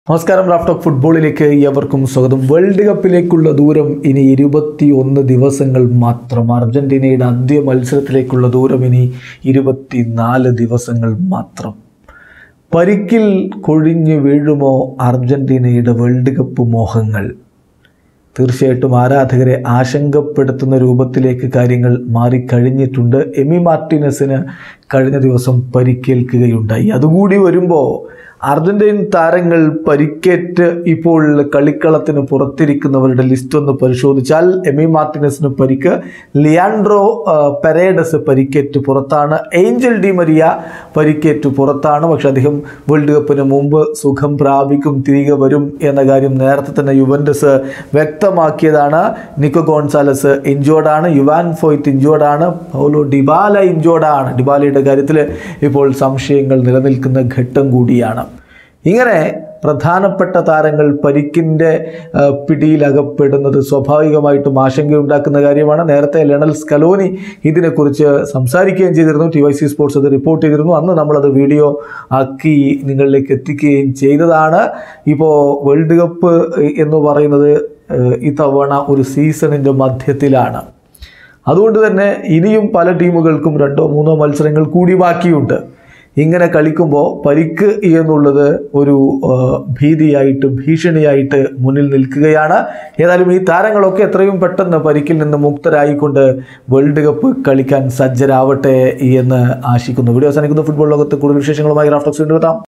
നമസ്കാരം raft of ഫുട്ബോളിലേക്ക് ഏവർക്കും സ്വാഗതം വേൾഡ് കപ്പിലേക്കുള്ള ദൂരം ഇനി ഇരുപത്തി ഒന്ന് ദിവസങ്ങൾ മാത്രം അർജന്റീനയുടെ ആദ്യ മത്സരത്തിലേക്കുള്ള ദൂരം ഇനി ഇരുപത്തിനാല് ദിവസങ്ങൾ മാത്രം പരിക്കിൽ കൊഴിഞ്ഞു വീഴുമോ അർജന്റീനയുടെ വേൾഡ് കപ്പ് മോഹങ്ങൾ തീർച്ചയായിട്ടും ആരാധകരെ ആശങ്കപ്പെടുത്തുന്ന രൂപത്തിലേക്ക് കാര്യങ്ങൾ മാറിക്കഴിഞ്ഞിട്ടുണ്ട് എമി മാർട്ടിനസിന് കഴിഞ്ഞ ദിവസം പരിക്കേൽക്കുകയുണ്ടായി അതുകൂടി വരുമ്പോൾ അർജന്റീൻ താരങ്ങൾ പരിക്കേറ്റ് ഇപ്പോൾ കളിക്കളത്തിന് പുറത്തിരിക്കുന്നവരുടെ ലിസ്റ്റ് ഒന്ന് പരിശോധിച്ചാൽ എമി മാർട്ടിനസിന് പരിക്ക് ലിയാൻഡ്രോ ആ, പെരേഡസ് പരിക്കേറ്റ് പുറത്താണ് ഏഞ്ചൽ ഡി മരിയ പരിക്കേറ്റ് പുറത്താണ് പക്ഷെ അദ്ദേഹം വേൾഡ് കപ്പിന് മുമ്പ് സുഖം പ്രാപിക്കും തിരികെ വരും എന്ന കാര്യം നേരത്തെ തന്നെ യുവൻഡസ് വ്യക്തമാക്കിയതാണ് നിക്കോ ഗോൺസാലസ് ഇഞ്ചോർഡാണ് യുവാൻ ഫോയ്റ്റ് ഇഞ്ചോർഡാണ് പൗലോ ഡിബാല ഇഞ്ചോർഡാണ് ഡിബാലയുടെ കാര്യത്തിൽ ഇപ്പോൾ സംശയങ്ങൾ നിലനിൽക്കുന്ന ഘട്ടം കൂടിയാണ് ഇങ്ങനെ പ്രധാനപ്പെട്ട താരങ്ങൾ പരിക്കിൻ്റെ ആ, പിടിയിലകപ്പെടുന്നത് സ്വാഭാവികമായിട്ടും ആശങ്കയുണ്ടാക്കുന്ന കാര്യമാണ് നേരത്തെ ലെണൽ സ്കലോനി ഇതിനെക്കുറിച്ച് സംസാരിക്കുകയും ചെയ്തിരുന്നു ടി വൈ സി സ്പോർട്സ് അത് റിപ്പോർട്ട് ചെയ്തിരുന്നു അന്ന് നമ്മളത് വീഡിയോ ആക്കി നിങ്ങളിലേക്ക് എത്തിക്കുകയും ചെയ്തതാണ് ഇപ്പോൾ വേൾഡ് കപ്പ് എന്ന് പറയുന്നത് ഏഹ്, ഇത്തവണ ഒരു സീസണിൻ്റെ മധ്യത്തിലാണ് അതുകൊണ്ട് തന്നെ ഇനിയും പല ടീമുകൾക്കും രണ്ടോ മൂന്നോ മത്സരങ്ങൾ കൂടി ബാക്കിയുണ്ട് ഇങ്ങനെ കളിക്കുമ്പോൾ പരിക്ക് എന്നുള്ളത് ഒരു ആ, ഭീതിയായിട്ട് ഭീഷണിയായിട്ട് മുന്നിൽ നിൽക്കുകയാണ് ഏതായാലും ഈ താരങ്ങളൊക്കെ എത്രയും പെട്ടെന്ന് പരിക്കിൽ നിന്ന് മുക്തരായിക്കൊണ്ട് വേൾഡ് കപ്പ് കളിക്കാൻ സജ്ജരാവട്ടെ എന്ന് ആശിക്കുന്നു വീഡിയോ അവസാനിക്കുന്ന ഫുട്ബോൾ ലോകത്ത് കൂടുതൽ വിശേഷങ്ങളുമായി റാഫ്റ്റോക്സ് വീണ്ടും എത്താം